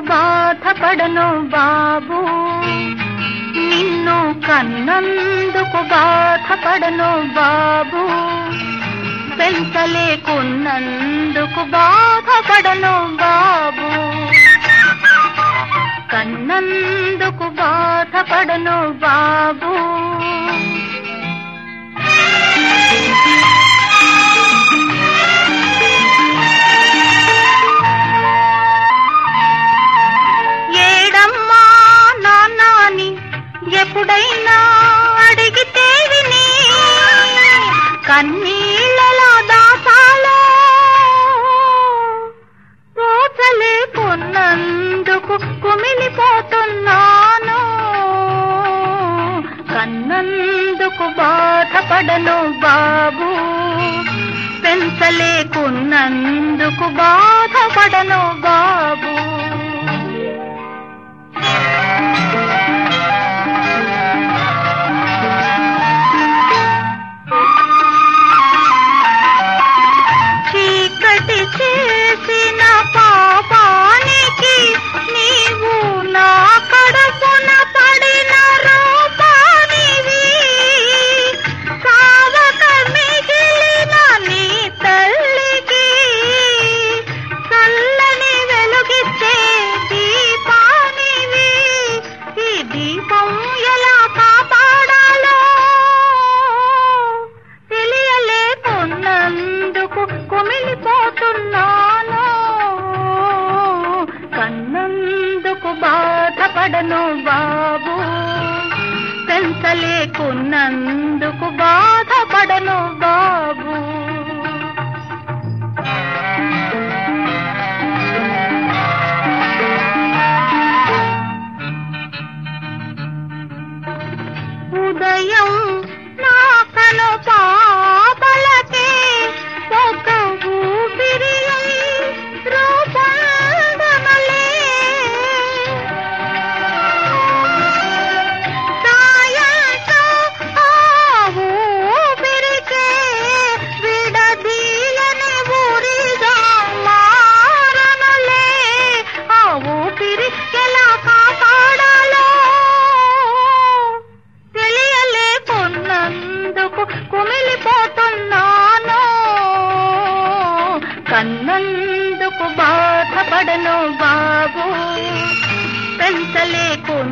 బాధపడను బాబు నిన్ను కన్నందుకు బాధపడను బాబు పెంచలేకున్నందుకు బాధపడను బాబు కన్నందుకు బాధపడను బాబు ఏడమ్మా నాన్నాని ఎప్పుడైనా అడిగితే విని కన్నీళ్ళలో దాసాలో పోచలేకున్నందుకు కుమిలిపోతున్నాను కన్నందుకు బాధపడను బాబు పెంచలేకున్నందుకు బాధపడను బాబు చీకటి చేసిన పాపానికి నీవు నా కడుపున పడిన రూపానివి కావక మిగిలిన నీ తల్లికి చల్లని వెలుగిచ్చే దీపానివి ఈ దీపం ఎలా కాపాడాలో తెలియలేకున్నందుకు కుమిలిపోతున్నాను కన్నందుకు బాధపడను బాబు పెంచలేకున్నందుకు బాధపడను బాబు ఉదయం నా కను పాపలకే ఒక ఊపిరి రూపొందనలే సాయంతో ఆ ఊపిరికే విడదీయని ఊరిగా మారనులే ఆ ఊపిరి ఎలా కాపాడాలో తెలియలేకున్నందుకు కుమిలిపోతున్నాను కన్నందుకు బాధపడను బాబు పెంచలేకున్నందుకు